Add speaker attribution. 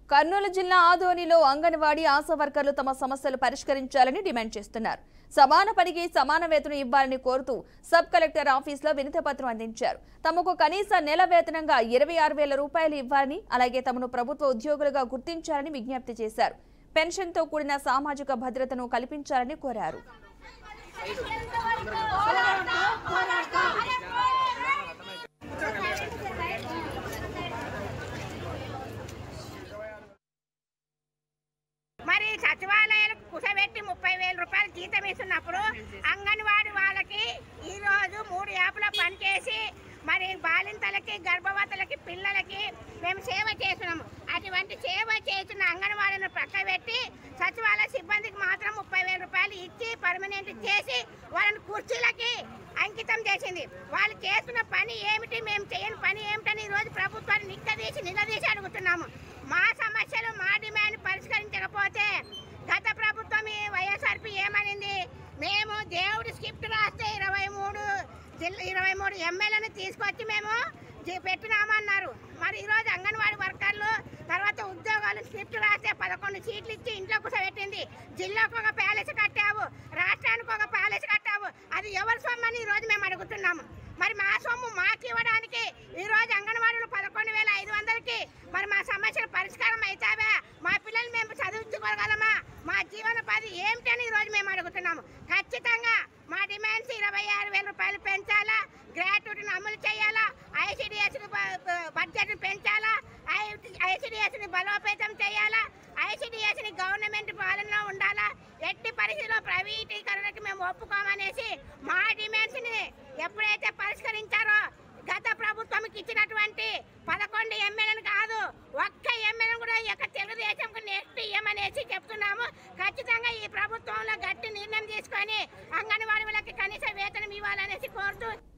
Speaker 1: కర్నూలు జిల్లా ఆదోనిలో అంగన్వాడీ ఆశా వర్కర్లు తమ సమస్యలు పరిష్కరించాలని డిమాండ్ చేస్తున్నారు సమాన పనికి సమాన వేతనం ఇవ్వాలని కోరుతూ సబ్ కలెక్టర్ ఆఫీసులో వినతి పత్రం అందించారు తమకు కనీస నెల వేతనంగా ఇరవై ఆరు వేల రూపాయలు ఇవ్వాలని అలాగే తమను ప్రభుత్వ ఉద్యోగులుగా గుర్తించాలని విజ్ఞప్తి చేశారు పెన్షన్తో కూడిన సామాజిక భద్రతను కల్పించాలని కోరారు
Speaker 2: మరి సచివాలయాలకు కుసబెట్టి ముప్పై వేల రూపాయలు జీతం ఇస్తున్నప్పుడు అంగన్వాడి వాళ్ళకి ఈ రోజు మూడు యాప్లో పనిచేసి మరి బాలింతలకి గర్భవతులకి పిల్లలకి మేము సేవ చేస్తున్నాము అటువంటి సేవ చేస్తున్న అంగన్వాడిని పక్కబెట్టి సచివాలయ సిబ్బందికి మాత్రం ముప్పై వేల రూపాయలు ఇచ్చి పర్మనెంట్ చేసి వాళ్ళని కుర్చీలకి అంకితం చేసింది వాళ్ళు చేస్తున్న పని ఏమిటి మేము చేయని పని ఏమిటని ఈ రోజు ప్రభుత్వాన్ని నిక్కదీసి నిలదీసి అడుగుతున్నాము మా సమస్యలు మా డిమాండ్ పరిష్కరించకపోతే గత ప్రభుత్వం ఈ వైఎస్ఆర్పి ఏమనింది మేము దేవుడి స్క్రిప్ట్ రాస్తే ఇరవై మూడు జిల్లా ఇరవై మూడు ఎమ్మెల్యేలను తీసుకొచ్చి మేము జీ- పెట్టినామన్నారు మరి ఈరోజు అంగన్వాడీ వర్కర్లు తర్వాత ఉద్యోగాలు స్క్రిప్ట్ రాస్తే పదకొండు సీట్లు ఇచ్చి ఇంట్లో కూర్చోబెట్టింది జిల్లాకు ఒక ప్యాలెస్ కట్టావు రాష్ట్రానికి ఒక ప్యాలెస్ కట్టావు అది ఎవరి సొమ్మని ఈరోజు మేము అడుగుతున్నాము మరి మా సొమ్ము మాకు ఇవ్వడానికి ఈరోజు అంగన్వాడీలు పదకొండు వేల ఐదు వందలకి మరి మా సమస్యలు పరిష్కారం అవుతావా మా పిల్లలు మేము చదివించుకోగలమా మా జీవనోపాధి ఏమిటని ఈరోజు మేము అడుగుతున్నాము ఖచ్చితంగా మా డిమాండ్స్ ఇరవై ఆరు వేల రూపాయలు పెంచాలా గ్రాట్యుటీని అమలు చేయాలా ఐసిడిఎస్ బడ్జెట్ పెంచాలా ఐసిడిఎస్ ని బలోపేతం చేయాలా ఐసిడిఎస్ ని గవర్నమెంట్ పాలనలో ఉండాలా ఎట్టి పరిస్థితిలో ప్రైవేటీకరణకి మేము ఒప్పుకోమనేసి మా డిమాండ్స్ ని ఎప్పుడైతే పరిష్కరించారో గత ప్రభుత్వంకి ఇచ్చినటువంటి పదకొండు ఎమ్మెల్యేలు కాదు ఒక్క ఎమ్మెల్యేను కూడా ఈ యొక్క తెలుగుదేశంకు నెక్స్ట్ ఇవ్వమనేసి చెప్తున్నాము ఖచ్చితంగా ఈ ప్రభుత్వంలో గట్టి నిర్ణయం తీసుకొని అంగన్వాడీ వాళ్ళకి కనీస వేతనం ఇవ్వాలనేసి కోరుతూ